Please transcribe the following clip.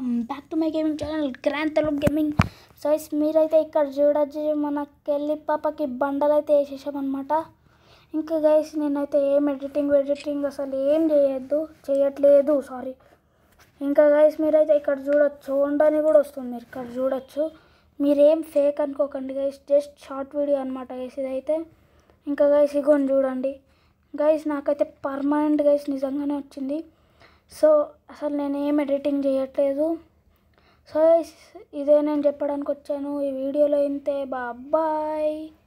welcome back to my gaming channel grand Telugu gaming so guys మీరైతే ఇక్కడ చూడొచ్చు మన కెళ్ళి పాపకి బండలు అయితే వేసేసామన్నమాట ఇంకా గైస్ నేనైతే ఏం ఎడిటింగ్ ఎడిటింగ్ అసలు ఏం చేయొద్దు చేయట్లేదు సారీ ఇంకా గైస్ మీరైతే ఇక్కడ చూడొచ్చు ఉండని కూడా వస్తుంది మీరు ఇక్కడ చూడొచ్చు మీరేం ఫేక్ అనుకోకండి గైస్ జస్ట్ షార్ట్ వీడియో అనమాట గైస్ ఇదైతే ఇంకా గైస్ ఇగోని చూడండి గైస్ నాకైతే పర్మనెంట్ గైస్ నిజంగానే వచ్చింది సో అసలు నేను ఏం ఎడిటింగ్ చేయట్లేదు సో గైస్ ఇదే నేను చెప్పడానికి వచ్చాను ఈ వీడియోలో ఇంతే బాయ్